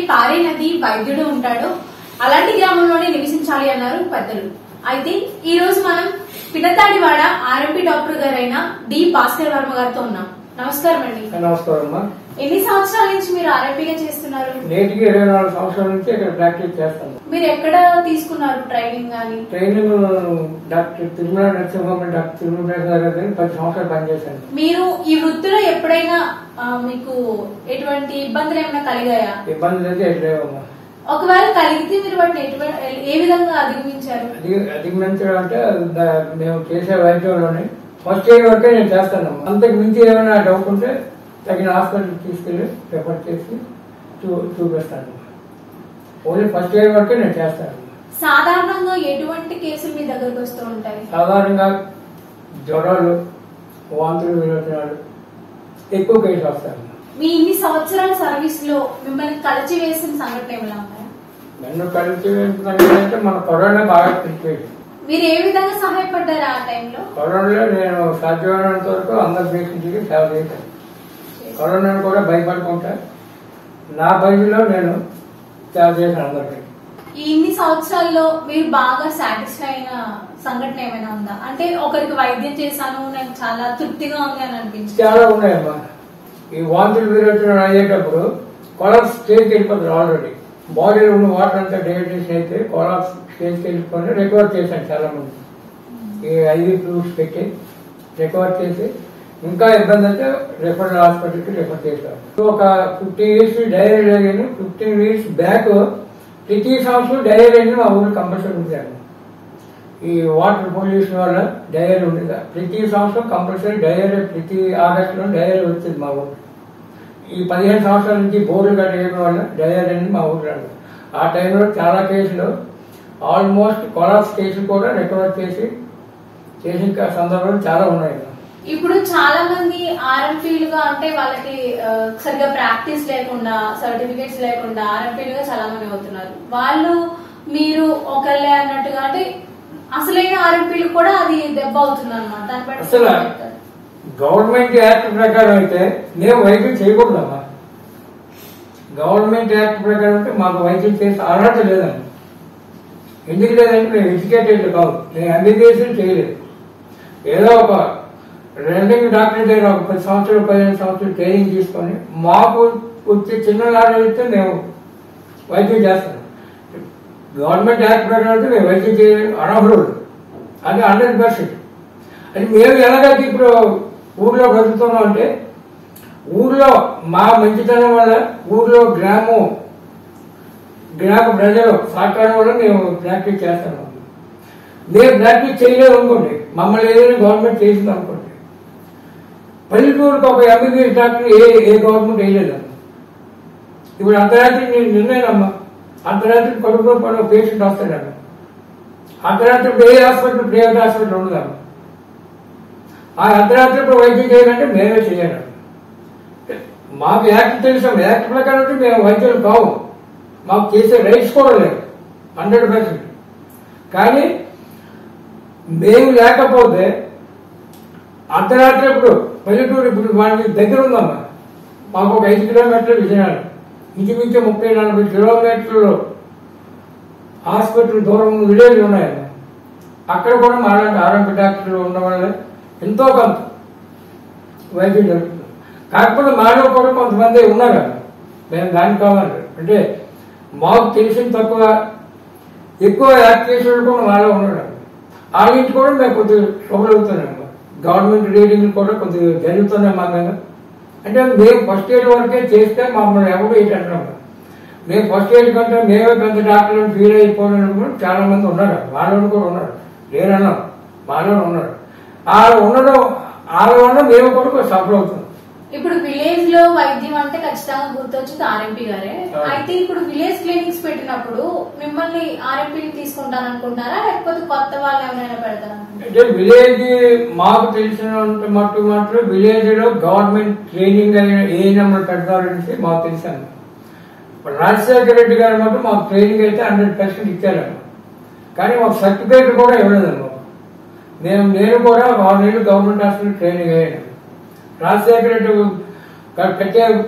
పారే నది వైద్యుడు ఉంటాడు అలాంటి గ్రామంలోనే నివసించాలి అన్నారు పెద్దలు అయితే ఈ రోజు మనం పినతాడివాడ ఆర్ఎంపీ డాక్టర్ గారైన డి భాస్కర్ వర్మ గారితో ఉన్నాం నమస్కారం అండి నమస్కారం అమ్మా ఎన్ని సంవత్సరాల నుంచి మీరు ఆర్ఎంపీగా చేస్తున్నారు నేటికి ఇరవై నాలుగు సంవత్సరాల నుంచి ఇక్కడ ప్రాక్టీస్ చేస్తాను మీరు ఎక్కడ తీసుకున్నారు ట్రైనింగ్ గాని training doctor Tirumala Narasimhamma doctor Tirumala Prasad గారి దగ్గర పది సంవత్సరాలు పనిచేశాను మీరు ఈ వృత్తిలో ఎప్పుడైనా ఆ, మీకు ఎటువంటి ఇబ్బందులు ఏమైనా కలిగాయా ఇబ్బందులు అయితే ఏం లేవమ్మా ఒకవేళ కలిగితే మీరు వాటిని ఎటువంటి ఏ విధంగా అధిగమించారు అది అధిగమించడం అంటే దా- మేము చేసే వైద్యంలోనే ఫస్ట్ ఎయిడ్ వరకే నేను చేస్తానమ్మా అంతకు మించి ఏమైనా డౌట్ ఉంటే తగిన హాస్పిటల్కి తీసుకెళ్ళి రిఫర్ చేసి చూ చూపిస్తాను ఓన్లీ ఫస్ట్ ఎయిడ్ వరకే నేను చేస్తాను సాధారణంగా ఎటువంటి కేసులు మీ దగ్గరకు వస్తూ ఉంటాయి సాధారణంగా జ్వరాలు వాంతులు విరోచనాలు ఎక్కువ కేసులు వస్తాయి మీ ఇన్ని సంవత్సరాల సర్వీస్ లో మిమ్మల్ని కలిచి వేసిన సంఘటన ఏమైనా ఉన్నాయా నన్ను కలిసి అంటే మన కరోనా బాగా పిలిచేది మీరు ఏ విధంగా సహాయపడ్డారు ఆ టైంలో కరోనాలో నేను సాధ్యమైనంత వరకు అందరి పేషెంట్కి సేవ చేశాను కరోనాను కూడా భయపడుకుంటా నా పరిధిలో నేను సేవ చేశాను అందరికీ ఈ ఇన్ని సంవత్సరాల్లో మీరు బాగా సాటిస్ఫై అయిన సంఘటన ఏమైనా ఉందా అంటే ఒకరికి వైద్యం చేశాను నాకు చాలా తృప్తిగా ఉంది అని అనిపించింది చాలా ఉన్నాయమ్మా ఈ వాంతులు విరోచనాలు అయ్యేటప్పుడు కొలాప్స్ స్టేజ్కి వెళ్ళిపోతుంది ఆల్రెడీ బాడీలో ఉన్న వాటర్ అంతా డైజెషన్ అయితే కొలాప్స్ స్టేజ్కి వెళ్ళిపోయి రికవర్ చేశాను చాలా మంది ఈ ఐవీ ఫ్రూట్స్ పెట్టి రికవర్ చేసి ఇంకా ఇబ్బంది అయితే రెఫరల్ హాస్పిటల్కి రెఫర్ చేశారు ఒక ఫిఫ్టీ ఇయర్స్ డైరీ లేని ఫిఫ్టీన్ ఇయర్స్ బ్యాక్ ప్రతి సంవత్సరం డైరీ అనేది మా ఊరు కంపల్సరీ ఉంటాను ఈ వాటర్ పొల్యూషన్ వల్ల డయరీ ఉండేది ప్రతి సంవత్సరం కంపల్సరీ డయరీ ప్రతి ఆగస్ట్ లో డయరీ వచ్చింది మా ఊరు ఈ పదిహేను సంవత్సరాల నుంచి బోర్లు కట్టేయడం వల్ల డయరీ అనేది మా ఊరు రాదు ఆ టైంలో చాలా కేసులు ఆల్మోస్ట్ కొలాప్స్ కేసులు కూడా రికవర్ చేసి చేసిన సందర్భాలు చాలా ఉన్నాయి ఇప్పుడు చాలా మంది ఆర్ఎంపీలుగా అంటే వాళ్ళకి ఆ, సరిగ్గా ప్రాక్టీస్ లేకుండా సర్టిఫికేట్స్ లేకుండా ఆర్ఎంపీలుగా చాలా మంది అవుతున్నారు వాళ్ళు మీరు ఒకళ్ళే అన్నట్టుగా అంటే అసలైన ఆర్ఎంపీలు కూడా అది దెబ్బ అవుతుంది అనమాట దాన్ని బట్టి అసలు ఏం చెప్తారు? గవర్నమెంట్ యాక్ట్ ప్రకారం అయితే మేము వైద్యం చేయకూడదమ్మా గవర్నమెంట్ యాక్ట్ ప్రకారం అయితే మాకు వైద్యం చేసే అర్హత లేదండి ఎందుకు లేదంటే మేము ఎడ్యుకేటెడ్ కాదు నేను ఎంబీబీఎస్ చేయలేదు ఏదో ఒక రెండింగ్ డాక్టర్ దగ్గర ఒక పది సంవత్సరాలు పదిహేను సంవత్సరాలు ట్రైనింగ్ తీసుకొని మాకు వచ్చే చిన్న నాడు అయితే మేము వైద్యం చేస్తాం గవర్నమెంట్ యాక్ట్ ప్రకారం అయితే మేము వైద్యం చేయ అనర్హులు అది హండ్రెడ్ పర్సెంట్ అది మేము ఎలాగైతే ఇప్పుడు ఊర్లో బతుకుతున్నాం అంటే ఊర్లో మా మంచితనం వల్ల ఊర్లో గ్రామం గ్రామ ప్రజలు సహకారం వల్ల మేము ప్రాక్టీస్ చేస్తాము మేము ప్రాక్టీస్ చేయలేదు అనుకోండి మమ్మల్ని ఏదైనా గవర్నమెంట్ చేసింది అనుకోండి పల్లెటూరుకి ఒక ఎంబీబీఎస్ డాక్టర్ ఏ ఏ గవర్నమెంట్ వేయలేదు ఇప్పుడు అర్ధరాత్రి నేను నిర్ణయనమ్మా అర్ధరాత్రి కడుపులో పడిన పేషెంట్ వస్తాడమ్మా అర్ధరాత్రి ఇప్పుడు ఏ హాస్పిటల్ ప్రైవేట్ హాస్పిటల్ ఉండదమ్మా ఆ అర్ధరాత్రి ఇప్పుడు వైద్యం చేయాలంటే మేమే చేయాలి మాకు యాక్ట్ తెలుసాం యాక్ట్ ప్రకారం అయితే మేము వైద్యులు కావు మాకు చేసే రైట్స్ కూడా లేవు హండ్రెడ్ పర్సెంట్ కానీ మేము లేకపోతే అర్ధరాత్రి ఇప్పుడు పల్లెటూరు ఇప్పుడు వాడికి దగ్గర ఉందమ్మా మాకు ఒక ఐదు కిలోమీటర్లు విజయనగరం ఇంచుమించు ముప్పై నలభై కిలోమీటర్లు హాస్పిటల్ దూరం విలేజ్ ఉన్నాయమ్మా అక్కడ కూడా మాలాంటి ఆరోగ్య డాక్టర్లు ఉండడం వల్ల ఎంతో కొంత వైద్యం జరుగుతుంది కాకపోతే మాలో కూడా కొంతమంది ఉన్నారు అక్కడ. మేము దానికి కావాలి అంటే మాకు తెలిసిన తక్కువ ఎక్కువ యాక్ట్ చేసే వాళ్ళు కూడా మాలో ఉన్నాడు ఆ నుంచి కూడా మేము కొద్దిగా ట్రబుల్ అవుతున్నాం గవర్నమెంట్ రీడింగ్ కూడా కొద్దిగా జరుగుతున్నాయి మా మీద అంటే మేము ఫస్ట్ ఎయిడ్ వరకే చేస్తే మమ్మల్ని ఎవరు ఏంటి అంటున్నాం మేము ఫస్ట్ ఎయిడ్ కంటే మేమే పెద్ద డాక్టర్లను ఫీల్ అయిపోయిన కూడా చాలా మంది ఉన్నారు వాళ్ళు కూడా ఉన్నారు లేరన్నాం వాళ్ళు ఉన్నారు వాళ్ళు ఉండడం వాళ్ళ వల్ల మేము కూడా సఫర్ అవుతున్నాం ఇప్పుడు విలేజ్ లో వైద్యం అంటే ఖచ్చితంగా గుర్తొచ్చింది ఆర్ఎంపీ గారే ఆ. అయితే ఇప్పుడు విలేజ్ క్లినిక్స్ పెట్టినప్పుడు మిమ్మల్ని ఆర్ఎంపీ తీసుకుంటాను అనుకుంటారా లేకపోతే కొత్త వాళ్ళు ఎవరైనా పెడతారా అంటే విలేజ్ మాకు తెలిసినంత మట్టు మాత్రం విలేజ్ లో గవర్నమెంట్ ట్రైనింగ్ అయిన ఏ నెంబర్ పెడతారనేసి మాకు తెలిసాను రాజశేఖర రెడ్డి గారు మాత్రం మాకు ట్రైనింగ్ అయితే హండ్రెడ్ పర్సెంట్ ఇచ్చారమ్మ కానీ మాకు సర్టిఫికేట్ కూడా ఇవ్వలేదమ్మా నేను నేను కూడా ఒక ఆరు నెలలు గవర్నమెంట్ హాస్పిటల్ ట్రైనింగ్ అయ్యాను రాజశేఖర రెడ్డి క- కట్టే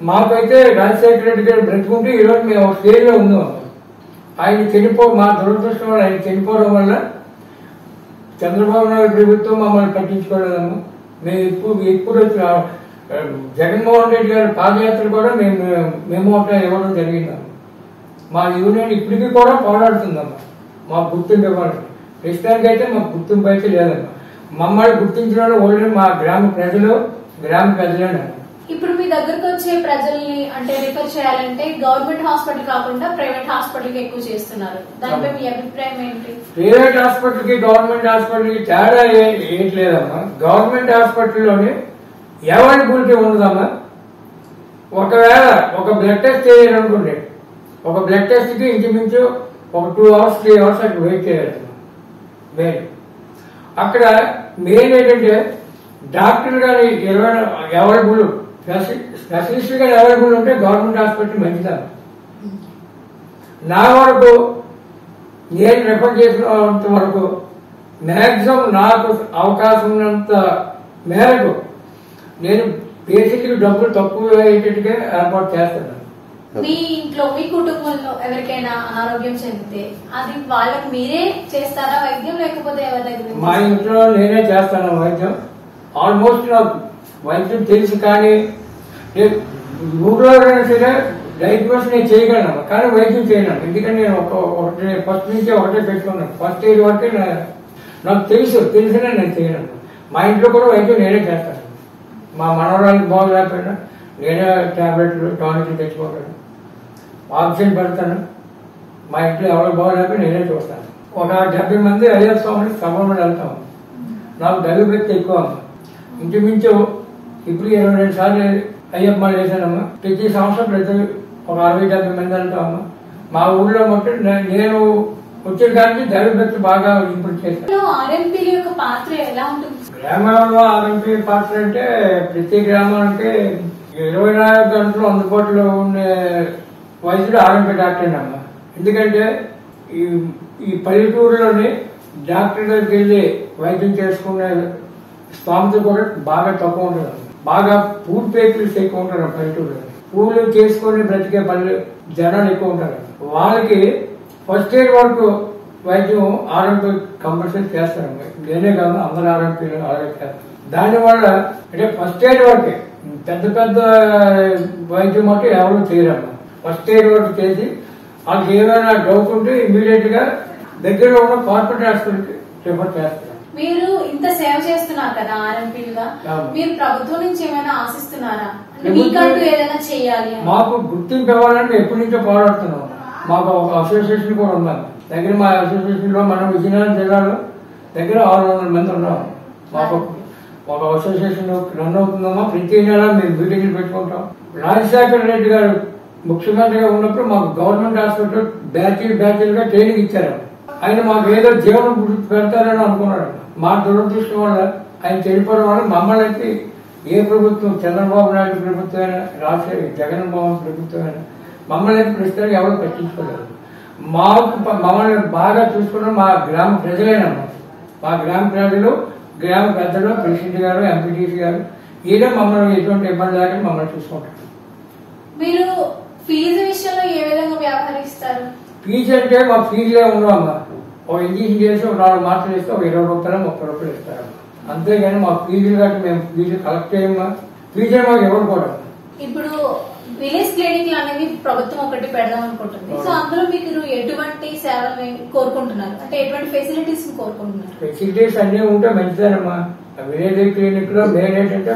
మాకైతే రాజశేఖర రెడ్డి గారు బ్రతుకుంటే ఈరోజు మేము ఒక స్టేజ్లో ఉన్నాం ఆయన చనిపో మా దురదృష్టం వల్ల ఆయన చనిపోవడం వల్ల చంద్రబాబు నాయుడు ప్రభుత్వం మమ్మల్ని పట్టించుకోలేదమ్మా మేము ఇప్పుడు ఇప్పుడు వచ్చిన, ఆ, జగన్మోహన్ రెడ్డి గారి పాదయాత్ర కూడా మేము మేము ఒక ఇవ్వడం జరిగిందమ్మా మా యూనియన్ ఇప్పటికీ కూడా పోరాడుతుందమ్మా మా గుర్తింపు ఇవ్వాలి ప్రస్తుతానికి అయితే మాకు గుర్తింపు అయితే లేదమ్మా మమ్మల్ని గుర్తించిన వాళ్ళు ఓన్లీ మా గ్రామ ప్రజలు గ్రామ ప్రజలేనమ్మా ఇప్పుడు మీ దగ్గరకు వచ్చే ప్రజల్ని అంటే రిఫర్ చేయాలంటే గవర్నమెంట్ హాస్పిటల్ కాకుండా ప్రైవేట్ హాస్పిటల్ కి ఎక్కువ చేస్తున్నారు దానిపై మీ అభిప్రాయం ఏంటి ప్రైవేట్ హాస్పిటల్ కి గవర్నమెంట్ హాస్పిటల్ కి తేడా ఏ- ఏంటి లేదమ్మా గవర్నమెంట్ హాస్పిటల్లోనే అవైలబిలిటీ ఉండదమ్మా ఒకవేళ ఒక బ్లడ్ టెస్ట్ చేయాలనుకోండి ఒక బ్లడ్ టెస్ట్ కి ఇంచుమించు ఒక టూ అవర్స్ త్రీ అవర్స్ అక్కడ వెయిట్ చేయాలి మెయిన్ అక్కడ మెయిన్ ఏంటంటే డాక్టర్ గారి ఇరవై అవైలబుల్ స్పెషలిస్ట్ గారు అవైలబుల్ ఉంటే గవర్నమెంట్ హాస్పిటల్ మంచిదమ్మా నా వరకు నేను రిఫర్ చేసినంత వరకు మ్యాక్సిమం నాకు అవకాశం ఉన్నంత మేరకు నేను బేసిక్ డబ్బులు తక్కువ అయ్యేటట్టుగా ఏర్పాటు చేస్తాను మీ ఇంట్లో మీ కుటుంబంలో ఎవరికైనా అనారోగ్యం చెందితే అది వాళ్ళకి మీరే చేస్తారా వైద్యం లేకపోతే ఎవరి దగ్గర మా ఇంట్లో నేనే చేస్తాను వైద్యం ఆల్మోస్ట్ నాకు వైద్యం తెలుసు కానీ నేను ఊళ్ళో అయినా సరే డయాగ్నోస్ నేను చేయగలను కానీ వైద్యం చేయలేను ఎందుకంటే నేను ఒక ఒకటి ఫస్ట్ నుంచి ఒకటే పెట్టుకున్నాను ఫస్ట్ ఎయిడ్ వరకే నా- నాకు తెలుసు తెలిసినా నేను చేయలేను మా ఇంట్లో కూడా వైద్యం నేనే చేస్తాను మా మనవరానికి బాగోలేకపోయినా నేనే టాబ్లెట్లు టానిక్లు తెచ్చుకుంటాను ఆక్సిజన్ పెడతాను మా ఇంట్లో ఎవరికి బాగోలేకపోయినా నేనే చూస్తాను ఒక డెబ్బై మంది అయ్యప్ప స్వామిని సభలో వెళ్తాం నాకు దగ్గర వ్యక్తి ఎక్కువ అమ్మ ఇంచుమించు ఇప్పుడు ఇరవై రెండు సార్లు అయ్యప్ప మాల వేశానమ్మా ప్రతి సంవత్సరం ప్రతి ఒక అరవై డెబ్బై మంది వెళ్తామమ్మా మా ఊళ్ళో మొత్తం నే- నేను వచ్చిన కానీ దైవ భక్తి బాగా ఇంప్రూవ్ చేశాను ఆర్ఎంపీల యొక్క పాత్ర ఎలా ఉంటుంది గ్రామాల్లో ఆర్ఎంపీ పాత్ర అంటే ప్రతి గ్రామానికి ఇరవై నాలుగు గంటలు అందుబాటులో ఉండే వైద్యుడు ఆర్ఎంపీ డాక్టర్ అమ్మా ఎందుకంటే ఈ ఈ పల్లెటూరులోని డాక్టర్ దగ్గరికి వెళ్ళి వైద్యం చేసుకునే స్థామత కూడా బాగా తక్కువ ఉంటుంది బాగా పూర్ పేపర్స్ ఎక్కువ ఉంటారు ఆ పల్లెటూరులో పూలు చేసుకొని బ్రతికే పల్లె జనాలు ఎక్కువ ఉంటారు వాళ్ళకి ఫస్ట్ ఎయిడ్ వరకు వైద్యం ఆరోగ్య కంపల్సరీ చేస్తారు నేనే కాదు అందరు ఆరోగ్య ఆరోగ్య చేస్తారు దానివల్ల అంటే ఫస్ట్ ఎయిడ్ వరకే పెద్ద పెద్ద వైద్యం అంటే ఎవరు చేయరమ్మా ఫస్ట్ ఎయిడ్ వరకు చేసి వాళ్ళకి ఏమైనా డౌట్ ఉంటే ఇమీడియట్ గా దగ్గరలో ఉన్న కార్పొరేట్ హాస్పిటల్కి రిఫర్ చేస్తారు మీరు ఇంత సేవ చేస్తున్నారు కదా ఆర్ఎంపీలుగా అవును. మీరు ప్రభుత్వం నుంచి ఏమైనా ఆశిస్తున్నారా అంటే ప్రభుత్వం- మీకంటూ ఏదైనా చేయాలి అని మాకు గుర్తింపు ఇవ్వాలని ఎప్పటి నుంచో పోరాడుతున్నాం మాకు ఒక అసోసియేషన్ కూడా ఉందాం దగ్గర మా అసోసియేషన్ లో మనం విజయనగరం జిల్లాలో దగ్గర ఆరు వందల మంది ఉన్నాం మాకు ఒక అసోసియేషన్ రన్ అవుతుందమ్మా ప్రతి నెల మేము మీటింగ్లు పెట్టుకుంటాం రాజశేఖర రెడ్డి గారు ముఖ్యమంత్రిగా ఉన్నప్పుడు మాకు గవర్నమెంట్ హాస్పిటల్ బ్యాచీలు బ్యాచీలుగా ట్రైనింగ్ ఇచ్చారు ఆయన మాకు ఏదో జీవనం గుర్తు పెడతారని అనుకున్నాడు మా దురదృష్టం వల్ల ఆయన చనిపోవడం వల్ల మమ్మల్ని అయితే ఏ ప్రభుత్వం చంద్రబాబు నాయుడు ప్రభుత్వం అయినా రాజశేఖర జగన్మోహన్ ప్రభుత్వం అయినా మమ్మల్ని అయితే ప్రస్తుతానికి ఎవరు పట్టించుకోలేదు మాకు ప- మమ్మల్ని బాగా చూసుకున్న మా గ్రామ ప్రజలేనమ్మా మా గ్రామ ప్రజలు గ్రామ పెద్దలు ప్రెసిడెంట్ గారు ఎంపీటీసీ గారు ఈయన మమ్మల్ని ఎటువంటి ఇబ్బంది లేకుండా మమ్మల్ని చూసుకుంటారు మీరు ఫీజు విషయంలో ఏ విధంగా వ్యవహరిస్తారు ఫీజు అంటే మా ఫీజులే ఉండవు అమ్మా ఒక ఇంజక్షన్ చేసి ఒక నాలుగు మాటలు ఇస్తే ఒక ఇరవై రూపాయలు ముప్పై రూపాయలు ఇస్తారమ్మా అంతేగాని మా ఫీజులు కాబట్టి మేము ఫీజులు కలెక్ట్ చేయమ్మా ఫీజులు మాకు ఎవరు కూడా ఇప్పుడు విలేజ్ క్లినిక్లు అనేవి ప్రభుత్వం ఒకటి పెడదాం అనుకుంటుంది సో అందులో మీకు ఎటువంటి సేవల్ని కోరుకుంటున్నారు అంటే ఎటువంటి ఫెసిలిటీస్ కోరుకుంటున్నారు ఫెసిలిటీస్ అన్నీ ఉంటే మంచిదేనమ్మా విలేజ్ క్లినిక్ లో మెయిన్ ఏంటంటే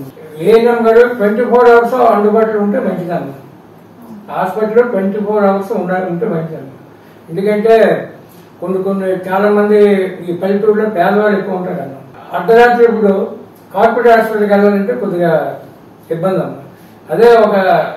ఏఎన్ఎం గారు ట్వంటీ ఫోర్ అవర్స్ అందుబాటులో ఉంటే మంచిదమ్మా హాస్పిటల్లో ట్వంటీ ఫోర్ అవర్స్ ఉండాలి ఉంటే మంచిదమ్మా ఎందుకంటే కొన్ని కొన్ని చాలా మంది ఈ పల్లెటూరులో పేదవాళ్ళు ఎక్కువ ఉంటారు అన్న అర్ధరాత్రి ఇప్పుడు కార్పొరేట్ హాస్పిటల్కి వెళ్ళాలంటే కొద్దిగా ఇబ్బంది అమ్మా అదే ఒక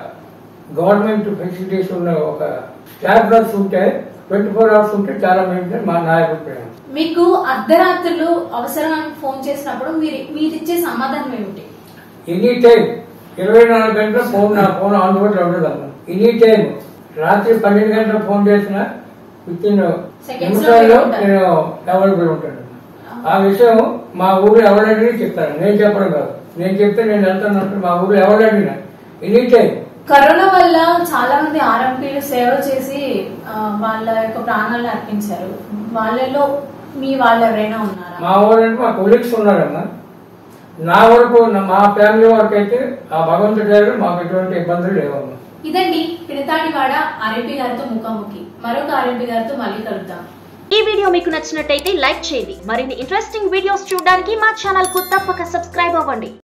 గవర్నమెంట్ ఫెసిలిటీస్ ఉన్న ఒక స్టాఫ్ నర్స్ ఉంటే ట్వంటీ ఫోర్ అవర్స్ ఉంటే చాలా మంచిదని మా నా అభిప్రాయం మీకు అర్ధరాత్రులు అవసరానికి ఫోన్ చేసినప్పుడు మీరు మీరు ఇచ్చే సమాధానం ఏమిటి ఎనీ టైం ఇరవై నాలుగు గంటల ఫోన్ నా ఫోన్ అందుబాటులో ఉండదమ్మా ఎనీ టైం రాత్రి పన్నెండు గంటల ఫోన్ చేసిన విత్ ఇన్ Seconds లో నిమిషాల్లో ఉంటారు. నేను అవైలబుల్ ఉంటాను ఆ విషయం మా ఊరు ఎవరడిగినా చెప్తాను నేను చెప్పడం కాదు నేను చెప్తే నేను వెళ్తాను అంటే మా ఊరు ఎవరడిగినా ఎనీ టైం కరోనా వల్ల చాలా మంది ఆర్ఎంపీలు సేవ చేసి ఆ, వాళ్ళ యొక్క ప్రాణాలను అర్పించారు వాళ్ళలో మీ వాళ్ళు ఎవరైనా ఉన్నారా మా ఊరంటే మా కొలీగ్స్ ఉన్నారమ్మా నా వరకు నా- మా ఫ్యామిలీ వరకు అయితే ఆ భగవంతుడి దగ్గర మాకు ఎటువంటి ఇబ్బందులు లేవమ్మా ఇదండి పిడతాడివాడ ఆర్ఎంపీ గారితో ముఖాముఖి మరొక ఆర్ఎంపీ గారితో మళ్ళీ కలుద్దాం ఈ వీడియో మీకు నచ్చినట్టయితే లైక్ చేయండి మరిన్ని ఇంట్రెస్టింగ్ వీడియోస్ చూడడానికి మా ఛానల్ కు తప్పక సబ్స్క్రైబ్ అవ్వండి